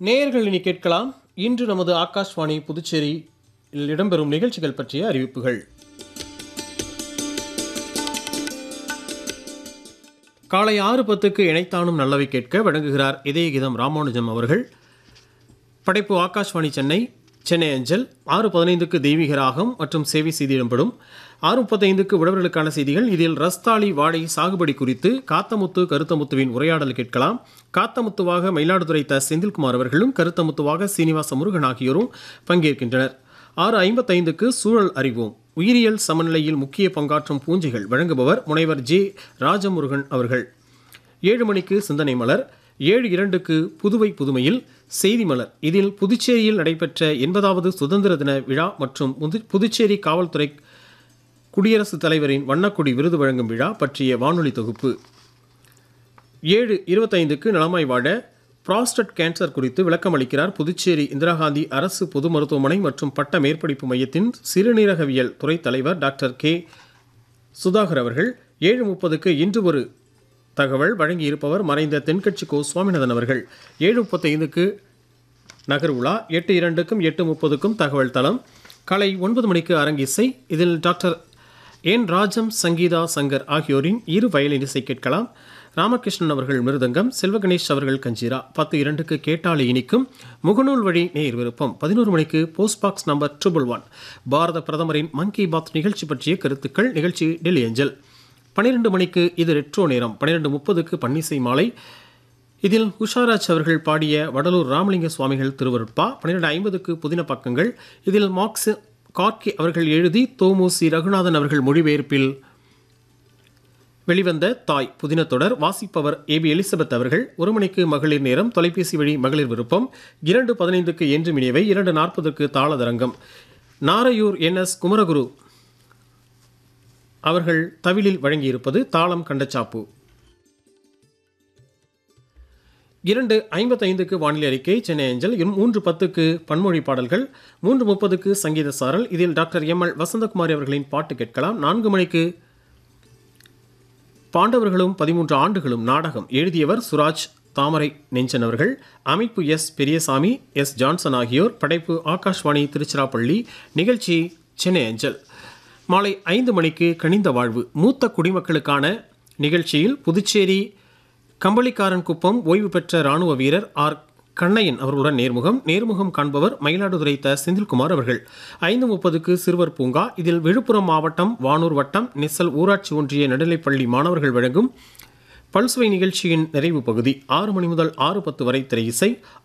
நேயர்கள் இனி கேட்கலாம் இன்று நமது ஆகாஷ்வாணி புதுச்சேரி இடம்பெறும் நிகழ்ச்சிகள் பற்றிய அறிவிப்புகள் காலை ஆறு பத்துக்கு இணைத்தானும் நல்லவை கேட்க வழங்குகிறார் இதயகிதம் ராமானுஜம் அவர்கள் படைப்பு ஆகாஷ்வாணி சென்னை சென்னை அஞ்சல் ஆறு பதினைந்துக்கு தெய்வீக ராகம் மற்றும் சேவை செய்தி இடம்பெறும் ஆறு முப்பத்தைந்துக்கு உழவர்களுக்கான செய்திகள் இதில் ரஸ்தாளி வாழை சாகுபடி குறித்து காத்தமுத்து கருத்தமுத்துவின் உரையாடல் கேட்கலாம் காத்தமுத்துவாக மயிலாடுதுறை த செந்தில்குமார் அவர்களும் கருத்தமுத்துவாக சீனிவாச முருகன் ஆகியோரும் பங்கேற்கின்றனர் ஆறு ஐம்பத்தைந்துக்கு சூழல் அறிவோம் உயிரியல் சமநிலையில் முக்கிய பங்காற்றும் பூஞ்சைகள் வழங்குபவர் முனைவர் ஜே ராஜமுருகன் அவர்கள் ஏழு மணிக்கு சிந்தனை மலர் ஏழு இரண்டுக்கு புதுவை புதுமையில் செய்தி மலர் இதில் புதுச்சேரியில் நடைபெற்ற எண்பதாவது சுதந்திர தின விழா மற்றும் புது- புதுச்சேரி காவல்துறை குடியரசுத் தலைவரின் வண்ணக்கொடி விருது வழங்கும் விழா பற்றிய வானொலி தொகுப்பு ஏழு இருபத்தைந்துக்கு நலமாய் வாழ புராஸ்டட் கேன்சர் குறித்து விளக்கம் அளிக்கிறார் புதுச்சேரி இந்திரா காந்தி அரசு பொது மருத்துவமனை மற்றும் பட்ட மேற்படிப்பு மையத்தின் சிறுநீரகவியல் துறை தலைவர் டாக்டர் கே சுதாகர் அவர்கள் ஏழு முப்பதுக்கு இன்று ஒரு தகவல் வழங்கியிருப்பவர் மறைந்த தென்கட்சி கோ சுவாமிநாதன் அவர்கள் ஏழு முப்பத்தைந்துக்கு நகர் உலா எட்டு இரண்டுக்கும் எட்டு முப்பதுக்கும் தகவல் தளம் காலை ஒன்பது மணிக்கு அரங்கிசை இதில் டாக்டர் என் ராஜம் சங்கீதா சங்கர் ஆகியோரின் இரு வயலின் இசை கேட்கலாம் ராமகிருஷ்ணன் அவர்கள் மிருதங்கம் செல்வகணேஷ் அவர்கள் கஞ்சிரா பத்து இரண்டுக்கு கேட்டாளி இனிக்கும் முகநூல் வழி நேர் விருப்பம் பதினோரு மணிக்கு post box number triple one Bharat பிரதமரின் மன் கி பாத் நிகழ்ச்சி பற்றிய கருத்துக்கள் நிகழ்ச்சி டெல்லி ஏஞ்சல் பன்னிரெண்டு மணிக்கு இது ரெட்ரோ நேரம் பன்னிரெண்டு முப்பதுக்கு பன்னிசை மாலை இதில் உஷாராஜ் அவர்கள் பாடிய வடலூர் ராமலிங்க சுவாமிகள் திருவருட்பா பன்னிரெண்டு ஐம்பதுக்கு புதின பக்கங்கள் இதில் மார்க்ஸ் கார்கி அவர்கள் எழுதி தோமுசி ரகுநாதன் அவர்கள் மொழிபெயர்ப்பில் வெளிவந்த தாய் புதின தொடர் வாசிப்பவர் ஏபி எலிசபெத் அவர்கள் ஒரு மணிக்கு மகளிர் நேரம் தொலைபேசி வழி மகளிர் விருப்பம் இரண்டு பதினைந்துக்கு என்று மினியவை இரண்டு நாற்பதுக்கு தாளதரங்கம் நாரையூர் என் எஸ் குமரகுரு அவர்கள் தவிலில் வழங்கியிருப்பது தாளம் கண்டச்சாப்பு இரண்டு ஐம்பத்தைந்துக்கு வானிலை அறிக்கை சென்னை அஞ்சல் இரும் மூன்று பத்துக்கு பன்மொழி பாடல்கள் மூன்று முப்பதுக்கு சங்கீத சாரல் இதில் டாக்டர் எம் எல் வசந்தகுமாரி அவர்களின் பாட்டு கேட்கலாம் நான்கு மணிக்கு பாண்டவர்களும் பதிமூன்று ஆண்டுகளும் நாடகம் எழுதியவர் சுராஜ் தாமரை நெஞ்சன் அவர்கள் அமைப்பு எஸ் பெரியசாமி எஸ் ஜான்சன் ஆகியோர் படைப்பு ஆகாஷ்வாணி திருச்சிராப்பள்ளி நிகழ்ச்சி சென்னை அஞ்சல் மாலை ஐந்து மணிக்கு கனிந்த வாழ்வு மூத்த குடிமக்களுக்கான நிகழ்ச்சியில் புதுச்சேரி கம்பளிக்காரன் குப்பம் ஓய்வு பெற்ற ராணுவ வீரர் ஆர் கண்ணையன் அவர்களுடன் நேர்முகம் நேர்முகம் காண்பவர் மயிலாடுதுறை த செந்தில்குமார் அவர்கள் ஐந்து முப்பதுக்கு சிறுவர் பூங்கா இதில் விழுப்புரம் மாவட்டம் வானூர் வட்டம் நெசல் ஊராட்சி ஒன்றிய நடுநிலைப்பள்ளி மாணவர்கள் வழங்கும் பல்சுவை நிகழ்ச்சியின் நிறைவு பகுதி ஆறு மணி முதல் ஆறு பத்து வரை திரை இசை